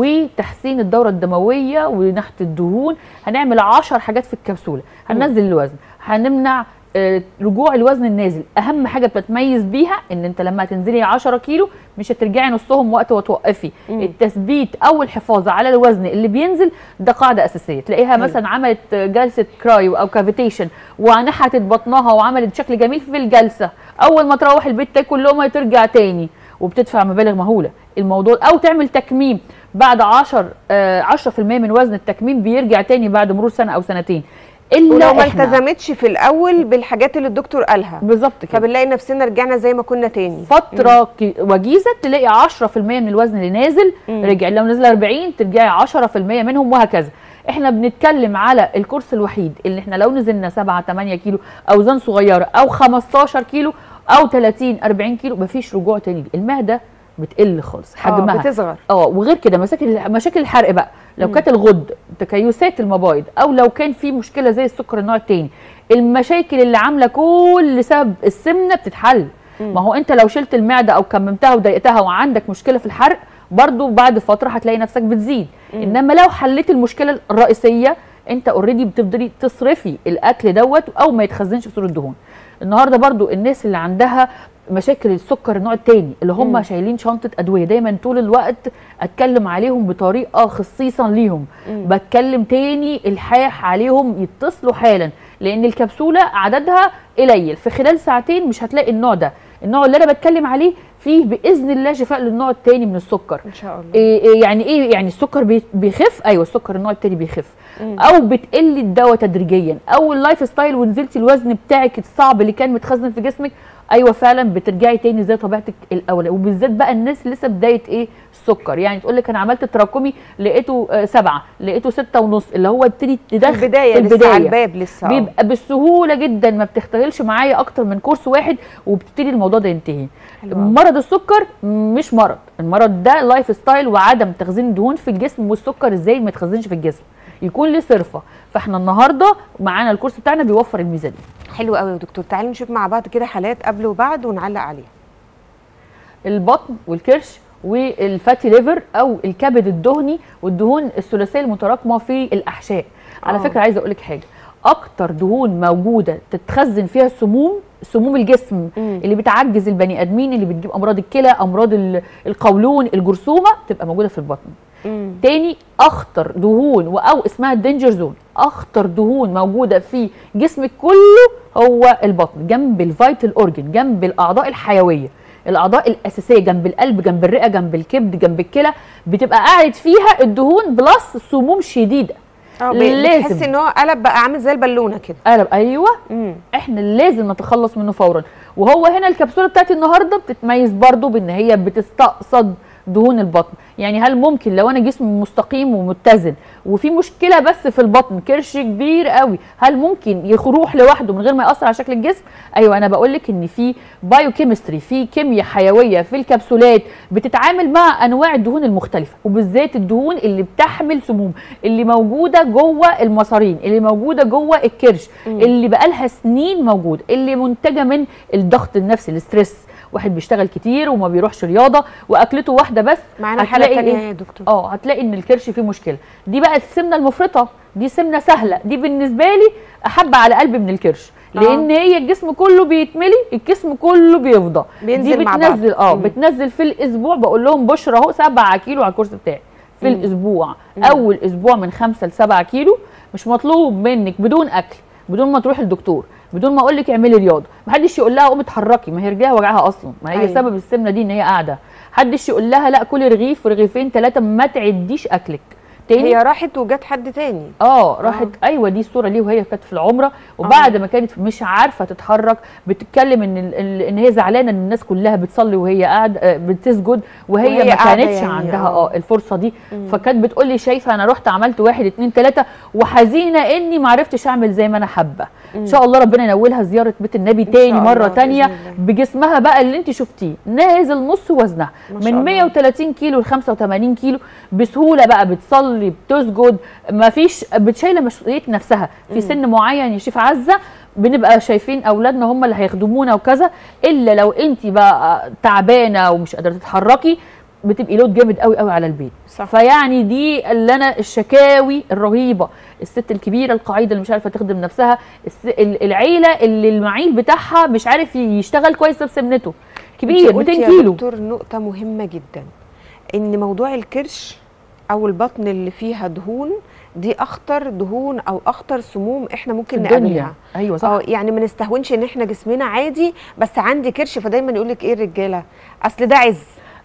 وتحسين الدوره الدمويه ونحت الدهون هنعمل 10 حاجات في الكبسوله هننزل الوزن هنمنع آه، رجوع الوزن النازل اهم حاجه بتتميز بيها ان انت لما تنزلي 10 كيلو مش هترجعي نصهم وقت وتوقفي التثبيت او الحفاظ على الوزن اللي بينزل ده قاعده اساسيه تلاقيها مثلا عملت جلسه كرايو او كافيتيشن ونحتت بطنها وعملت شكل جميل في الجلسه اول ما تروح البيت تاكل لقمه ترجع تاني وبتدفع مبالغ مهوله الموضوع او تعمل تكميم بعد 10 آه 10% من وزن التكميم بيرجع تاني بعد مرور سنه او سنتين الا ولو ما إحنا. التزمتش في الاول بالحاجات اللي الدكتور قالها بالظبط كده فبنلاقي نفسنا رجعنا زي ما كنا تاني فتره ك- وجيزه تلاقي 10% من الوزن اللي نازل رجع لو نزل 40 ترجعي 10% منهم وهكذا احنا بنتكلم على الكورس الوحيد اللي احنا لو نزلنا 7 8 كيلو اوزان صغيره او 15 كيلو او 30 40 كيلو مفيش رجوع تاني المعده بتقل خالص حجمها اه بتصغر اه وغير كده مشاكل مشاكل الحرق بقى لو كانت الغد تكيسات المبايض او لو كان في مشكله زي السكر النوع الثاني المشاكل اللي عامله كل سبب السمنه بتتحل ما هو انت لو شلت المعده او كممتها وضايقتها وعندك مشكله في الحرق برضو بعد فتره هتلاقي نفسك بتزيد انما لو حليت المشكله الرئيسيه انت اوريدي بتفضلي تصرفي الاكل دوت او ما يتخزنش في صوره دهون النهارده برضو الناس اللي عندها مشاكل السكر النوع الثاني اللي هم شايلين شنطه ادويه دايما طول الوقت اتكلم عليهم بطريقه خصيصا ليهم بتكلم تاني الحاح عليهم يتصلوا حالا لان الكبسوله عددها قليل في خلال ساعتين مش هتلاقي النوع ده النوع اللي انا بتكلم عليه فيه باذن الله شفاء للنوع الثاني من السكر ان شاء الله إيه إيه يعني ايه يعني السكر بي- بيخف ايوه السكر النوع التاني بيخف او بتقل الدواء تدريجيا او اللايف ستايل ونزلتي الوزن بتاعك الصعب اللي كان متخزن في جسمك ايوه فعلا بترجعي تاني زي طبيعتك الاولى وبالذات بقى الناس اللي لسه بدايه ايه السكر يعني تقول لك انا عملت تراكمي لقيته آه سبعه لقيته ستة ونص اللي هو ابتدي في تدخل البدايه في لسه البدايه على الباب لسه آه. بيبقى بالسهوله جدا ما بتختلش معايا اكتر من كورس واحد وبتبتدي الموضوع ده ينتهي حلو أوي. مرض السكر مش مرض المرض ده لايف ستايل وعدم تخزين دهون في الجسم والسكر ازاي ما يتخزنش في الجسم يكون ليه صرفه فاحنا النهارده معانا الكورس بتاعنا بيوفر الميزه دي حلو قوي يا دكتور تعالي نشوف مع بعض كده حالات قبل وبعد ونعلق عليها البطن والكرش والفاتي ليفر او الكبد الدهني والدهون الثلاثيه المتراكمه في الاحشاء على آه. فكره عايزه اقول لك حاجه اكتر دهون موجوده تتخزن فيها السموم سموم الجسم مم. اللي بتعجز البني ادمين اللي بتجيب امراض الكلى امراض ال- القولون الجرثومه تبقى موجوده في البطن مم. تاني اخطر دهون و- او اسمها الدينجر زون اخطر دهون موجوده في جسمك كله هو البطن جنب الفيتال اورجن جنب الاعضاء الحيويه الاعضاء الاساسيه جنب القلب جنب الرئه جنب الكبد جنب الكلى بتبقى قاعد فيها الدهون بلس سموم شديده اه ب- لازم. بتحس ان هو قلب بقى عامل زي البالونه كده قلب ايوه امم احنا لازم نتخلص منه فورا وهو هنا الكبسوله بتاعتي النهارده بتتميز برضو بان هي بتستقصد دهون البطن يعني هل ممكن لو انا جسمي مستقيم ومتزن وفي مشكله بس في البطن كرش كبير قوي هل ممكن يروح لوحده من غير ما ياثر على شكل الجسم ايوه انا بقول لك ان في بايوكيمستري في كيمياء حيويه في الكبسولات بتتعامل مع انواع الدهون المختلفه وبالذات الدهون اللي بتحمل سموم اللي موجوده جوه المصارين اللي موجوده جوه الكرش اللي بقالها سنين موجود اللي منتجه من الضغط النفسي الاسترس واحد بيشتغل كتير وما بيروحش رياضه واكلته واحده بس معانا حاله هتلاقي تانية إيه؟ يا دكتور اه هتلاقي ان الكرش فيه مشكله دي بقى السمنه المفرطه دي سمنه سهله دي بالنسبه لي احب على قلبي من الكرش لان هي الجسم كله بيتملي الجسم كله بيفضى بينزل دي مع بعض. بتنزل اه مم. بتنزل في الاسبوع بقول لهم بشرى اهو 7 كيلو على الكورس بتاعي في الاسبوع اول اسبوع من 5 ل 7 كيلو مش مطلوب منك بدون اكل بدون ما تروحي للدكتور بدون ما اقول لك اعملي رياضه محدش يقول لها قومي اتحركي ما هي رجليها وجعها اصلا ما هي أيوة. سبب السمنه دي ان هي قاعده محدش يقول لها لا كلي رغيف رغيفين ثلاثه ما تعديش اكلك تاني هي راحت وجت حد تاني اه راحت ايوه دي الصوره ليه وهي كانت في العمره وبعد ما كانت مش عارفه تتحرك بتتكلم ان ال- ال- ان هي زعلانه ان الناس كلها بتصلي وهي قاعده آه، بتسجد وهي, وهي ما قاعدة كانتش يعني، عندها آه. اه الفرصه دي فكانت بتقول لي شايفه انا رحت عملت واحد اتنين تلاته وحزينه اني ما عرفتش اعمل زي ما انا حابه ان شاء الله ربنا ينولها زياره بيت النبي شاء تاني الله، مره بإذن تانيه الله. بجسمها بقى اللي انت شفتيه نازل نص وزنها ما شاء من الله. 130 كيلو ل 85 كيلو بسهوله بقى بتصلي بتسجد ما فيش بتشايله مسؤوليه نفسها في سن معين يا شيف عزه بنبقى شايفين اولادنا هم اللي هيخدمونا وكذا الا لو انت بقى تعبانه ومش قادره تتحركي بتبقي لود جامد قوي قوي على البيت صح. فيعني دي اللي انا الشكاوي الرهيبه الست الكبيره القعيده اللي مش عارفه تخدم نفسها الس- ال- العيله اللي المعيل بتاعها مش عارف يشتغل كويس بسمنته كبير انت قلتي 200 يا كيلو دكتور نقطة مهمة جدا ان موضوع الكرش او البطن اللي فيها دهون دي اخطر دهون او اخطر سموم احنا ممكن الدنيا نقابلها ايوه صح اه يعني ما نستهونش ان احنا جسمنا عادي بس عندي كرش فدايما يقول لك ايه الرجاله اصل ده عز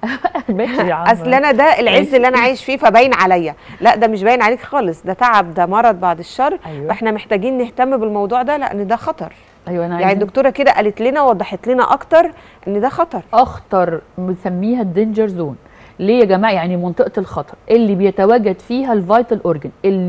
ماشي يا عم اصل انا ده العز اللي انا عايش فيه فباين عليا لا ده مش باين عليك خالص ده تعب ده مرض بعد الشر أيوة. فاحنا محتاجين نهتم بالموضوع ده لان ده خطر ايوه انا يعني عايزة الدكتوره كده قالت لنا وضحت لنا اكتر ان ده خطر اخطر بنسميها الدينجر زون ليه يا جماعه يعني منطقه الخطر اللي بيتواجد فيها الفيتال اورجن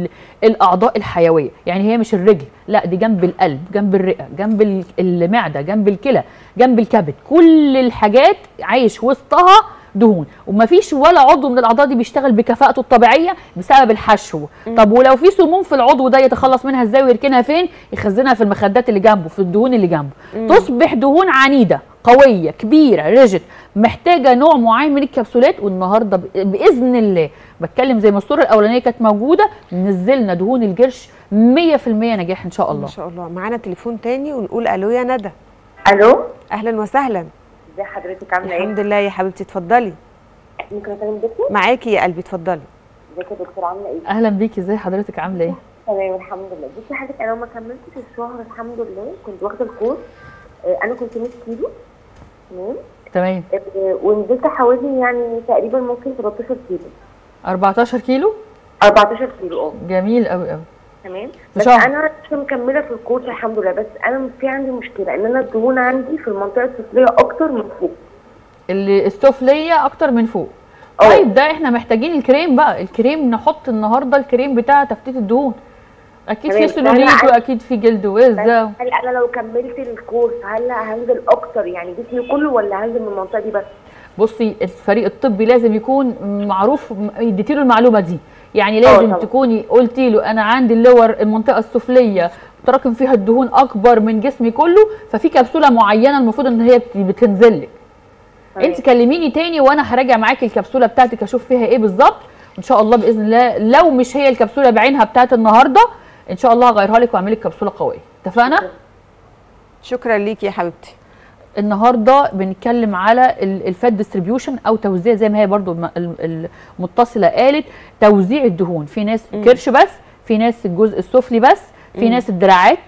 الاعضاء الحيويه يعني هي مش الرجل لا دي جنب القلب جنب الرئه جنب ال- المعده جنب الكلى جنب الكبد كل الحاجات عايش وسطها دهون ومفيش ولا عضو من الاعضاء دي بيشتغل بكفاءته الطبيعيه بسبب الحشو طب ولو في سموم في العضو ده يتخلص منها ازاي ويركنها فين يخزنها في المخدات اللي جنبه في الدهون اللي جنبه تصبح دهون عنيده قويه كبيره ريجت محتاجه نوع معين من الكبسولات والنهارده ب- باذن الله بتكلم زي ما الصوره الاولانيه كانت موجوده نزلنا دهون الجرش 100% نجاح ان شاء ما الله شاء الله معانا تليفون تاني ونقول الو يا ندى الو اهلا وسهلا ازي حضرتك عامله الحمد لله يا حبيبتي اتفضلي ممكن اكلم دكتور معاكي يا قلبي اتفضلي ازيك يا دكتور عامله ايه اهلا بيكي ازي حضرتك عامله ايه تمام الحمد لله بصي حضرتك انا ما كملتش الشهر الحمد لله كنت واخده الكورس آه، انا كنت 100 كيلو تمام تمام آه، ونزلت حوالي يعني تقريبا ممكن 13 كيلو 14 كيلو 14 كيلو اه جميل قوي قوي تمام في بس شهر. انا لسه مكمله في الكورس الحمد لله بس انا في عندي مشكله ان انا الدهون عندي في المنطقه السفليه اكتر من فوق اللي السفليه اكتر من فوق أه. طيب ده احنا محتاجين الكريم بقى الكريم نحط النهارده الكريم بتاع تفتيت الدهون اكيد في تمام. سلوليت أنا- واكيد في جلد وزه هل انا لو كملت الكورس هل هنزل اكتر يعني جسمي كله ولا هنزل من المنطقه دي بس بصي الفريق الطبي لازم يكون معروف يديتي له المعلومه دي يعني لازم طبعا. تكوني قلتي له انا عندي اللور المنطقه السفليه تراكم فيها الدهون اكبر من جسمي كله ففي كبسوله معينه المفروض ان هي بت- بتنزل لك تمام. انت كلميني تاني وانا هراجع معاكي الكبسوله بتاعتك اشوف فيها ايه بالظبط وان شاء الله باذن الله لو مش هي الكبسوله بعينها بتاعت النهارده ان شاء الله هغيرها لك واعمل لك كبسوله قويه اتفقنا شكرا ليكي يا حبيبتي النهارده بنتكلم على ال- الفات ديستريبيوشن او توزيع زي ما هي برضو الم- ال- المتصله قالت توزيع الدهون في ناس كرش بس في ناس الجزء السفلي بس في ناس الدراعات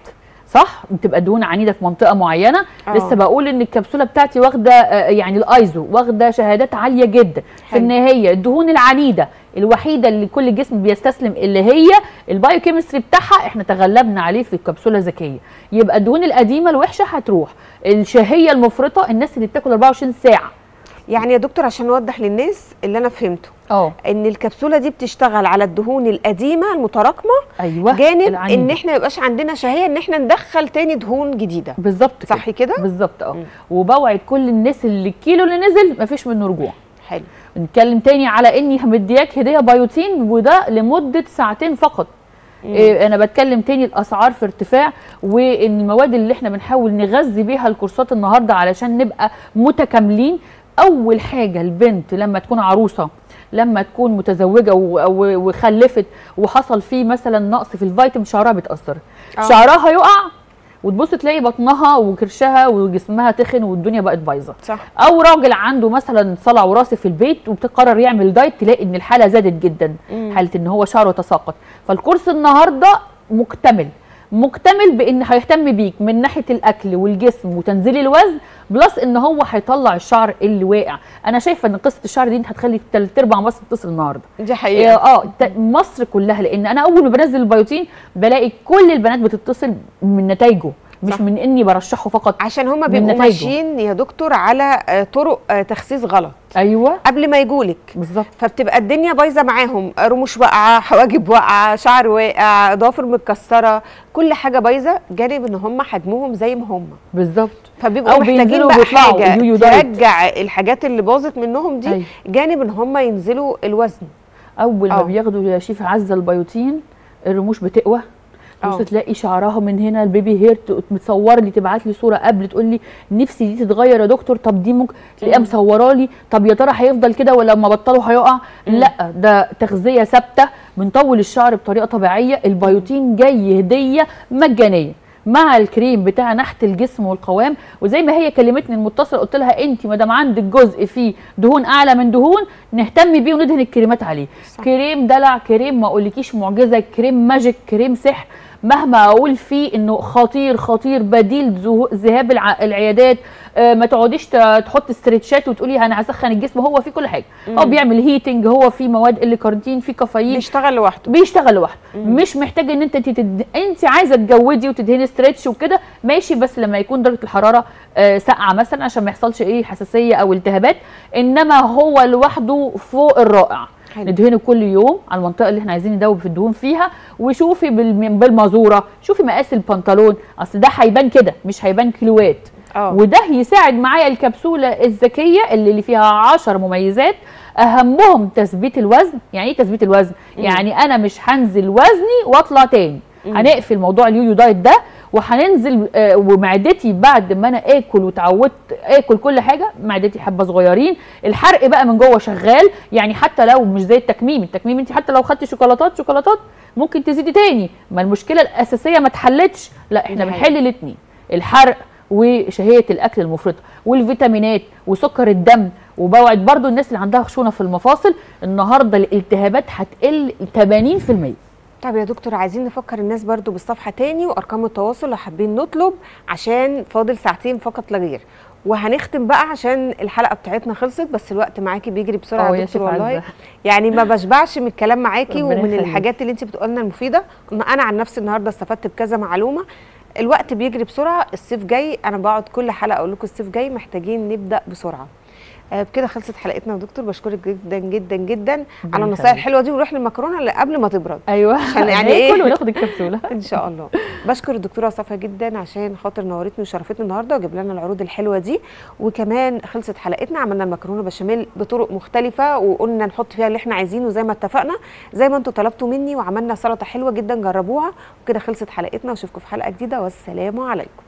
صح بتبقى دهون عنيده في منطقه معينه آه. لسه بقول ان الكبسوله بتاعتي واخده آه، يعني الايزو واخده شهادات عاليه جدا في حلو. ان هي الدهون العنيده الوحيده اللي كل جسم بيستسلم اللي هي البايوكيمستري بتاعها احنا تغلبنا عليه في الكبسوله الذكيه يبقى الدهون القديمه الوحشه هتروح الشهيه المفرطه الناس اللي بتاكل 24 ساعه يعني يا دكتور عشان نوضح للناس اللي انا فهمته اه ان الكبسوله دي بتشتغل على الدهون القديمه المتراكمه ايوه جانب العنيدة. ان احنا يبقاش عندنا شهيه ان احنا ندخل تاني دهون جديده بالظبط كده. صح كده بالظبط اه مم. وبوعد كل الناس اللي الكيلو اللي نزل مفيش منه رجوع حلو نتكلم تاني على اني مدياك هديه بايوتين وده لمده ساعتين فقط إيه انا بتكلم تاني الاسعار في ارتفاع وان المواد اللي احنا بنحاول نغذي بيها الكورسات النهارده علشان نبقى متكاملين اول حاجه البنت لما تكون عروسه لما تكون متزوجه و- و- وخلفت وحصل فيه مثلا نقص في الفيتامين شعرها بيتاثر آه. شعرها يقع وتبص تلاقي بطنها وكرشها وجسمها تخن والدنيا بقت بايظه صح او راجل عنده مثلا صلع وراثي في البيت وبتقرر يعمل دايت تلاقي ان الحاله زادت جدا مم. حاله ان هو شعره تساقط فالكورس النهارده مكتمل مكتمل بان هيهتم بيك من ناحيه الاكل والجسم وتنزيل الوزن بلس ان هو هيطلع الشعر اللي واقع انا شايفه ان قصه الشعر دي انت هتخلي تلات ارباع مصر تتصل النهارده دي إيه، حقيقه اه ت- مصر كلها لان انا اول ما بنزل البيوتين بلاقي كل البنات بتتصل من نتائجه مش صح. من اني برشحه فقط عشان هما من بيبقوا نتايجه. ماشيين يا دكتور على آه، طرق آه، تخسيس غلط ايوه قبل ما يجولك بالظبط فبتبقى الدنيا بايظه معاهم رموش واقعه حواجب واقعه شعر واقع ضوافر متكسره كل حاجه بايظه جانب ان هم حجمهم زي ما هم بالظبط فبيبقوا أو محتاجين بينزلوا بقى وبيطلعوا حاجه يويو دايت. ترجع الحاجات اللي باظت منهم دي أيوة. جانب ان هم ينزلوا الوزن اول ما آه. بياخدوا يا شيف عزه البيوتين الرموش بتقوى آه. بص تلاقي شعرها من هنا البيبي هير ت- متصور لي تبعت لي صوره قبل تقول لي نفسي دي تتغير يا دكتور طب دي ممكن تلاقيها مصوره لي طب يا ترى هيفضل كده ولا لما بطله هيقع لا ده تغذيه ثابته بنطول الشعر بطريقه طبيعيه البيوتين جاي هديه مجانيه مع الكريم بتاع نحت الجسم والقوام وزي ما هي كلمتني المتصله قلت لها انت ما دام عندك جزء فيه دهون اعلى من دهون نهتم بيه وندهن الكريمات عليه صح. كريم دلع كريم ما اقولكيش معجزه كريم ماجيك كريم سحر مهما اقول فيه انه خطير خطير بديل ذهو- ذهاب الع- العيادات آه، ما تقعديش ت- تحط استرتشات وتقولي انا هسخن الجسم هو فيه كل حاجه هو بيعمل هيتنج هو فيه مواد اللي كارنتين فيه كافيين بيشتغل لوحده بيشتغل لوحده مش محتاجه ان انت تتد... انت عايزه تجودي وتدهني ستريتش وكده ماشي بس لما يكون درجه الحراره آه، ساقعه مثلا عشان ما يحصلش ايه حساسيه او التهابات انما هو لوحده فوق الرائع حلو. ندهنه كل يوم على المنطقه اللي احنا عايزين ندوب في الدهون فيها وشوفي بالم- بالمازوره شوفي مقاس البنطلون اصل ده هيبان كده مش هيبان كيلوات اه وده يساعد معايا الكبسوله الذكيه اللي, اللي فيها 10 مميزات اهمهم تثبيت الوزن يعني ايه تثبيت الوزن يعني انا مش هنزل وزني واطلع تاني هنقفل موضوع اليويو دايت ده وهننزل آه، ومعدتي بعد ما انا اكل وتعودت اكل كل حاجه معدتي حبه صغيرين الحرق بقى من جوه شغال يعني حتى لو مش زي التكميم التكميم انت حتى لو خدتي شوكولاتات شوكولاتات ممكن تزيدي تاني ما المشكله الاساسيه ما اتحلتش لا احنا دي بنحل الاثنين الحرق وشهيه الاكل المفرطه والفيتامينات وسكر الدم وبوعد برضو الناس اللي عندها خشونه في المفاصل النهارده الالتهابات هتقل 80% طب يا دكتور عايزين نفكر الناس برضو بالصفحه تاني وارقام التواصل لو حابين نطلب عشان فاضل ساعتين فقط لا غير وهنختم بقى عشان الحلقه بتاعتنا خلصت بس الوقت معاكي بيجري بسرعه اه يا يا دكتور شيف والله عزة. يعني ما بشبعش من الكلام معاكي ربنا ومن يخليك. الحاجات اللي انت بتقولنا المفيده إن انا عن نفسي النهارده استفدت بكذا معلومه الوقت بيجري بسرعه الصيف جاي انا بقعد كل حلقه اقول لكم الصيف جاي محتاجين نبدا بسرعه آه، بكده خلصت حلقتنا يا دكتور بشكرك جدا جدا جدا على النصايح يخليك. الحلوه دي ونروح للمكرونه اللي قبل ما تبرد ايوه عشان يعني إيه؟ ناكل وناخد الكبسوله ان شاء الله بشكر الدكتوره صفا جدا عشان خاطر نورتني وشرفتني النهارده وجاب لنا العروض الحلوه دي وكمان خلصت حلقتنا عملنا المكرونه بشاميل بطرق مختلفه وقلنا نحط فيها اللي احنا عايزينه زي ما اتفقنا زي ما انتم طلبتوا مني وعملنا سلطه حلوه جدا جربوها وكده خلصت حلقتنا واشوفكم في حلقه جديده والسلام عليكم